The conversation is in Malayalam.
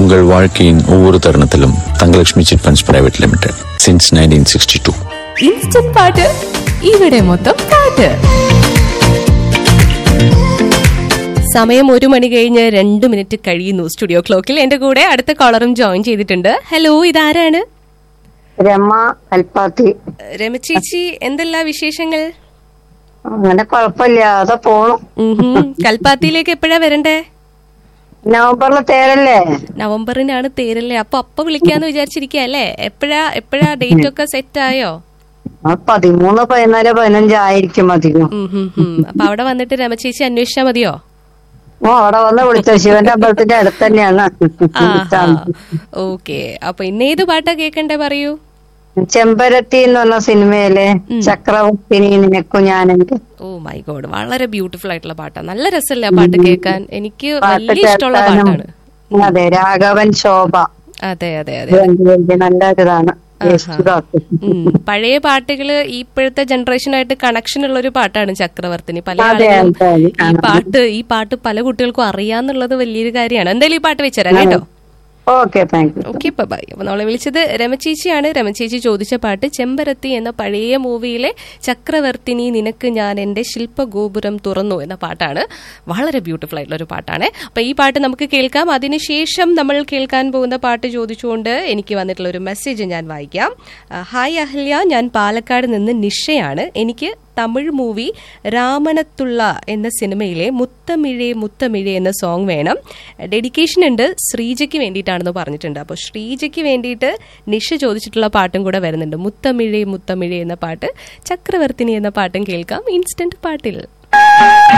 உங்கள் வாழ்க்கையின் ஒவ்வொரு தருணத்திலும் Thangalakshmi chit funds private limited since nineteen sixty two instant പാട്ട് ഇവിടെ മൊത്തം പാട്ട് സമയം ഒരു മണി കഴിഞ്ഞ് രണ്ട് മിനിറ്റ് കഴിയുന്നു സ്റ്റുഡിയോ ക്ലോക്കിൽ എന്റെ കൂടെ അടുത്ത കോളറും ജോയിൻ ചെയ്തിട്ടുണ്ട് ഹലോ ഇതാരാണ് രമ കൽപ്പാത്തി രമചേച്ചി എന്തെല്ലാ വിശേഷങ്ങൾ അങ്ങനെ കുഴപ്പമില്ലാതെ പോണു ഉഹും. കൽപ്പാത്തിയിലേക്ക് എപ്പോഴാ വരണ്ടേ നവംബറിലെ തേരല്ലേ നവംബറിനാണ് തേരല്ലേ അപ്പൊ അപ്പൊ വിളിക്കാന്ന് വിചാരിച്ചിരിക്കുക അല്ലേ എപ്പോഴാ എപ്പോഴാ ഡേറ്റ് ഒക്കെ സെറ്റ് ആയോ ആ പതിമൂന്ന് പതിനാല് പതിനഞ്ച് ആയിരിക്കും അധികം ഉം ഹും ഹും. അപ്പൊ അവിടെ വന്നിട്ട് രമചേച്ചി അന്വേഷിച്ചാ മതിയോ ഓ അവിടെ വന്ന് വിളിച്ച ശിവന്റെ അമ്പലത്തിന്റെ അടുത്ത് തന്നെയാണ് ഓക്കെ അപ്പൊ ഇന്ന് ഏത് പാട്ടാ കേക്കണ്ടേ പറയൂ ചെമ്പരത്തി എന്ന് പറഞ്ഞ സിനിമയിലെ ചക്രവർത്തിനി നിനക്കു ഞാനെന്റെ ഓ മൈ ഗോഡ് വളരെ ബ്യൂട്ടിഫുൾ ആയിട്ടുള്ള പാട്ടാ നല്ല രസമല്ലേ ആ പാട്ട് കേൾക്കാൻ എനിക്ക് പാട്ട് വലിയ ഇഷ്ടമുള്ള കേൾക്കാനും പാട്ടാണ് അതെ രാഘവൻ ശോഭ അതെ അതെ അതെ ഇത് രണ്ടുപേരുടെ നല്ല ഇതാണ് യേശുദാസ്. ഉം. പഴയ പാട്ടുകള് ഇപ്പോഴത്തെ ജനറേഷനായിട്ട് കണക്ഷൻ ഉള്ള ഒരു പാട്ടാണ് ചക്രവർത്തിനി പല അതെ, ആളുകളും അതെ, ഈ പാട്ട് ഈ പാട്ട് പല കുട്ടികൾക്കും അറിയാന്നുള്ളത് വലിയൊരു കാര്യമാണ് എന്തായാലും ഈ പാട്ട് വെച്ചുതരാം കേട്ടോ okay thank you okay bye അപ്പൊ നമ്മളെ വിളിച്ചത് രമചേച്ചിയാണ് രമചേച്ചി ചോദിച്ച പാട്ട് ചെമ്പരത്തി എന്ന പഴയ മൂവിയിലെ ചക്രവർത്തിനി നിനക്ക് ഞാൻ എന്റെ ശില്പഗോപുരം തുറന്നു എന്ന പാട്ടാണ് വളരെ ബ്യൂട്ടിഫുൾ ആയിട്ടുള്ള ഒരു പാട്ടാണ് അപ്പൊ ഈ പാട്ട് നമുക്ക് കേൾക്കാം അതിനുശേഷം നമ്മൾ കേൾക്കാൻ പോകുന്ന പാട്ട് ചോദിച്ചുകൊണ്ട് എനിക്ക് വന്നിട്ടുള്ള ഒരു മെസ്സേജ് ഞാൻ വായിക്കാം ആ, ഹായ് അഹല്യ ഞാൻ പാലക്കാട് നിന്ന് നിഷയാണ് എനിക്ക് തമിഴ് മൂവി രാമണത്തുള്ള എന്ന സിനിമയിലെ മുത്തമിഴേ മുത്തമിഴേ എന്ന സോങ് വേണം ഡെഡിക്കേഷൻ ഉണ്ട് ശ്രീജയ്ക്ക് വേണ്ടിയിട്ടാണെന്ന് പറഞ്ഞിട്ടുണ്ട് അപ്പോൾ ശ്രീജയ്ക്ക് വേണ്ടിയിട്ട് നിഷ ചോദിച്ചിട്ടുള്ള പാട്ടും കൂടെ വരുന്നുണ്ട് മുത്തമിഴേ മുത്തമിഴേ എന്ന പാട്ട് ചക്രവർത്തിനി എന്ന പാട്ടും കേൾക്കാം ഇൻസ്റ്റന്റ് പാട്ടിൽ